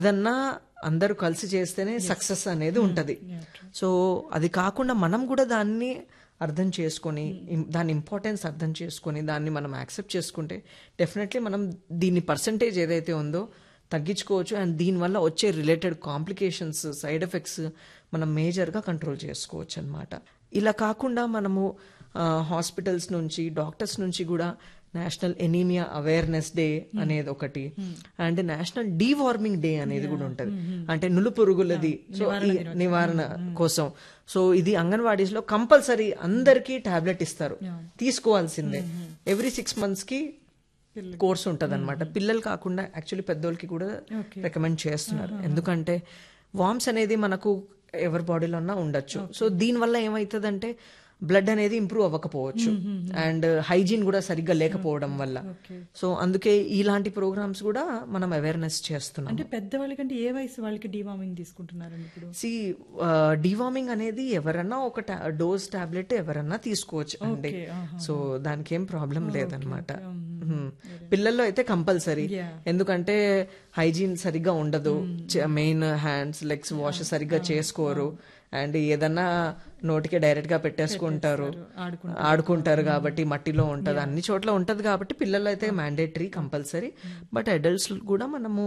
ఏదన్నా అందరూ కలిసి చేస్తేనే సక్సెస్ అనేది ఉంటది సో అది కాకుండా మనం కూడా దాన్ని అర్థం చేసుకొని ఇం- దాని ఇంపార్టెన్స్ అర్థం చేసుకొని దాన్ని మనం యాక్సెప్ట్ చేసుకుంటే డెఫినెట్లీ మనం దీని పర్సంటేజ్ ఏదైతే ఉందో తగ్గించుకోవచ్చు అండ్ దీనివల్ల వచ్చే రిలేటెడ్ కాంప్లికేషన్స్ సైడ్ ఎఫెక్ట్స్ మనం మేజర్గా కంట్రోల్ చేసుకోవచ్చు అనమాట ఇలా కాకుండా మనము హాస్పిటల్స్ నుంచి డాక్టర్స్ నుంచి కూడా నేషనల్ ఎనీమియా అవేర్నెస్ డే అనేది ఒకటి అండ్ నేషనల్ డీవార్మింగ్ డే అనేది కూడా ఉంటది అంటే నులు పురుగులది సో ఈ నివారణ కోసం సో ఇది అంగన్వాడీస్ లో కంపల్సరీ అందరికీ టాబ్లెట్ ఇస్తారు తీసుకోవాల్సిందే ఎవ్రీ సిక్స్ మంత్స్ కి కోర్స్ ఉంటది అనమాట పిల్లలు కాకుండా యాక్చువల్లీ పెద్దోళ్ళకి కూడా రికమెండ్ చేస్తున్నారు ఎందుకంటే వామ్స్ అనేది మనకు ఎవరి బాడీలో ఉన్నా ఉండొచ్చు సో దీనివల్ల ఏమవుతుందంటే బ్లడ్ అనేది ఇంప్రూవ్ అవ్వకపోవచ్చు అండ్ హైజీన్ కూడా సరిగ్గా లేకపోవడం వల్ల సో అందుకే ఇలాంటి ప్రోగ్రామ్స్ కూడా మనం అవేర్నెస్ చేస్తున్నాం అంటే పెద్దవాళ్ళకంటే ఏ వయసు వాళ్ళకి డివార్మింగ్ తీసుకుంటున్నారండి ఇప్పుడు సి డివార్మింగ్ అనేది ఎవరన్నా ఒక డోస్ టాబ్లెట్ ఎవరన్నా తీసుకోవచ్చు అండి సో దానికి ఏం ప్రాబ్లం లేదనమాట పిల్లల్లో అయితే కంపల్సరీ ఎందుకంటే హైజీన్ సరిగ్గా ఉండదు మెయిన్ హ్యాండ్స్ లెగ్స్ వాష్ సరిగ్గా చేసుకోరు అండ్ ఏదన్నా నోటికి డైరెక్ట్ గా పెట్టేసుకుంటారు ఆడుకుంటారు కాబట్టి మట్టిలో ఉంటది అన్ని చోట్ల ఉంటది కాబట్టి పిల్లలు అయితే మ్యాండేటరీ కంపల్సరీ బట్ అడల్ట్స్ కూడా మనము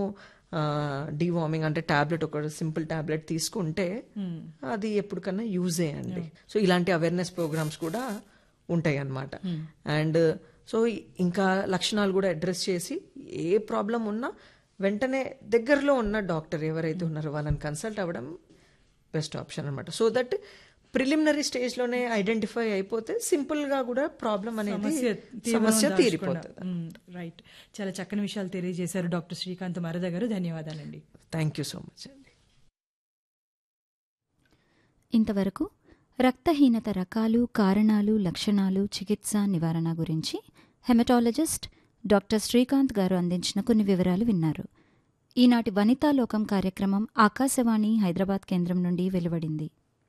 డివార్మింగ్ అంటే టాబ్లెట్ ఒక సింపుల్ టాబ్లెట్ తీసుకుంటే అది ఎప్పటికన్నా యూజ్ చేయండి సో ఇలాంటి అవేర్నెస్ ప్రోగ్రామ్స్ కూడా ఉంటాయి అన్నమాట అండ్ సో ఇంకా లక్షణాలు కూడా అడ్రస్ చేసి ఏ ప్రాబ్లం ఉన్నా వెంటనే దగ్గరలో ఉన్న డాక్టర్ ఎవరైతే ఉన్నారో వాళ్ళని కన్సల్ట్ అవ్వడం బెస్ట్ ఆప్షన్ అనమాట సో దట్ ప్రిలిమినరీ స్టేజ్ లోనే ఐడెంటిఫై అయిపోతే సింపుల్ గా కూడా ప్రాబ్లం అనేది సమస్య తీరిపోతుంది రైట్ చాలా చక్కని విషయాలు తెలియజేశారు డాక్టర్ శ్రీకాంత్ మరద గారు ధన్యవాదాలండి థ్యాంక్ యూ సో మచ్ అండి ఇంతవరకు రక్తహీనత రకాలు కారణాలు లక్షణాలు చికిత్స నివారణ గురించి హెమటాలజిస్ట్ డాక్టర్ శ్రీకాంత్ గారు అందించిన కొన్ని వివరాలు విన్నారు ఈనాటి వనితాలోకం కార్యక్రమం ఆకాశవాణి హైదరాబాద్ కేంద్రం నుండి వెలువడింది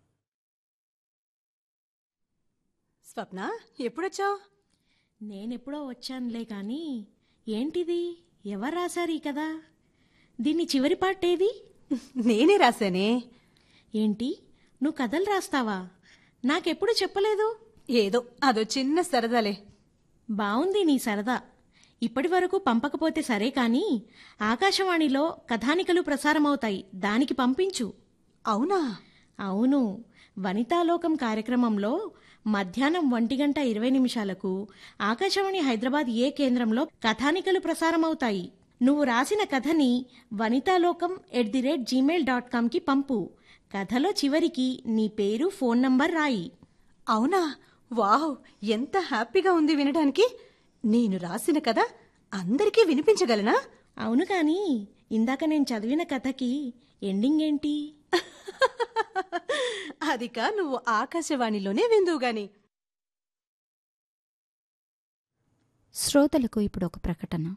స్వప్న ఎప్పుడొచ్చావు నేనెప్పుడో వచ్చానులే కానీ ఏంటిది ఎవరు రాశారు ఈ కదా దీన్ని చివరి పార్ట్ ఏది నేనే రాశానే ఏంటి నువ్వు కథలు రాస్తావా నాకెప్పుడు చెప్పలేదు ఏదో అదో చిన్న సరదాలే బావుంది నీ సరదా ఇప్పటి వరకు పంపకపోతే సరే కానీ ఆకాశవాణిలో కథానికలు ప్రసారమవుతాయి దానికి పంపించు అవునా అవును వనితాలోకం కార్యక్రమంలో మధ్యాహ్నం ఒంటి గంట ఇరవై నిమిషాలకు ఆకాశవాణి హైదరాబాద్ ఏ కేంద్రంలో కథానికలు ప్రసారమవుతాయి నువ్వు రాసిన కథని Vanitalokam at the rate Gmail dot కామ్కి పంపు కథలో చివరికి నీ పేరు ఫోన్ నంబర్ రాయి అవునా వావ్ ఎంత హ్యాపీగా ఉంది వినడానికి నేను రాసిన కథ అందరికీ వినిపించగలనా అవును కానీ ఇందాక నేను చదివిన కథకి ఎండింగ్ ఏంటి అదిక నువ్వు ఆకాశవాణిలోనే విందువు గాని శ్రోతలకు ఇప్పుడు ఒక ప్రకటన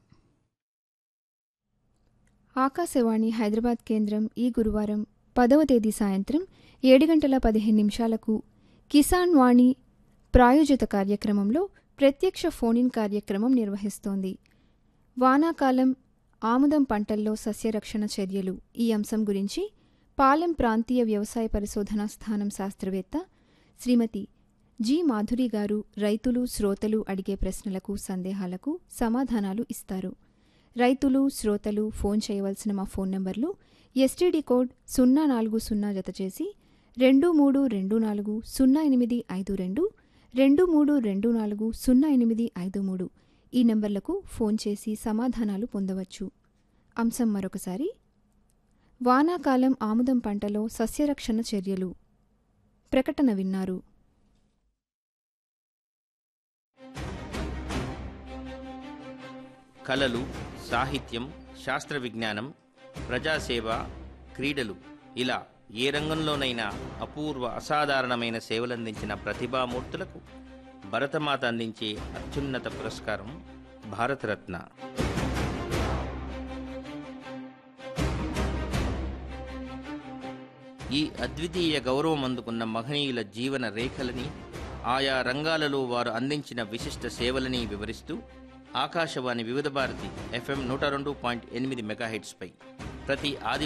ఆకాశవాణి హైదరాబాద్ కేంద్రం ఈ గురువారం పదవ తేదీ సాయంత్రం ఏడు గంటల పదిహేను నిమిషాలకు కిసాన్ వాణి ప్రాయోజిత కార్యక్రమంలో ప్రత్యక్ష ఫోనిన్ కార్యక్రమం నిర్వహిస్తోంది వానాకాలం ఆముదం పంటల్లో సస్యరక్షణ చర్యలు ఈ అంశం గురించి పాలెం ప్రాంతీయ వ్యవసాయ పరిశోధనా స్థానం శాస్త్రవేత్త శ్రీమతి జి మాధురి గారు రైతులు శ్రోతలు అడిగే ప్రశ్నలకు సందేహాలకు సమాధానాలు ఇస్తారు రైతులు శ్రోతలు ఫోన్ చేయవలసిన మా ఫోన్ నంబర్లు ఎస్టీడీ కోడ్ సున్నా నాలుగు సున్నా జత చేసి రెండు మూడు రెండు నాలుగు సున్నా ఎనిమిది ఐదు రెండు రెండు మూడు రెండు నాలుగు సున్నా ఎనిమిది ఐదు మూడు ఈ నంబర్లకు ఫోన్ చేసి సమాధానాలు పొందవచ్చు అంశం మరొకసారి వానాకాలం ఆముదం పంటలో సస్యరక్షణ చర్యలు ప్రకటన విన్నారు కళలు సాహిత్యం శాస్త్ర విజ్ఞానం ప్రజాసేవ క్రీడలు ఇలా ఏ రంగంలోనైనా అపూర్వ అసాధారణమైన సేవలందించిన ప్రతిభామూర్తులకు భరతమాత అందించే అత్యున్నత పురస్కారం భారతరత్న ఈ అద్వితీయ గౌరవం అందుకున్న మహనీయుల జీవన రేఖలని ఆయా రంగాలలో వారు అందించిన విశిష్ట సేవలని వివరిస్తూ ఆకాశవాణి వివిధ భారతి ఎఫ్ఎం నూట రెండు పాయింట్ ఎనిమిది మెగాహెట్స్పై ప్రతి ఆదివారం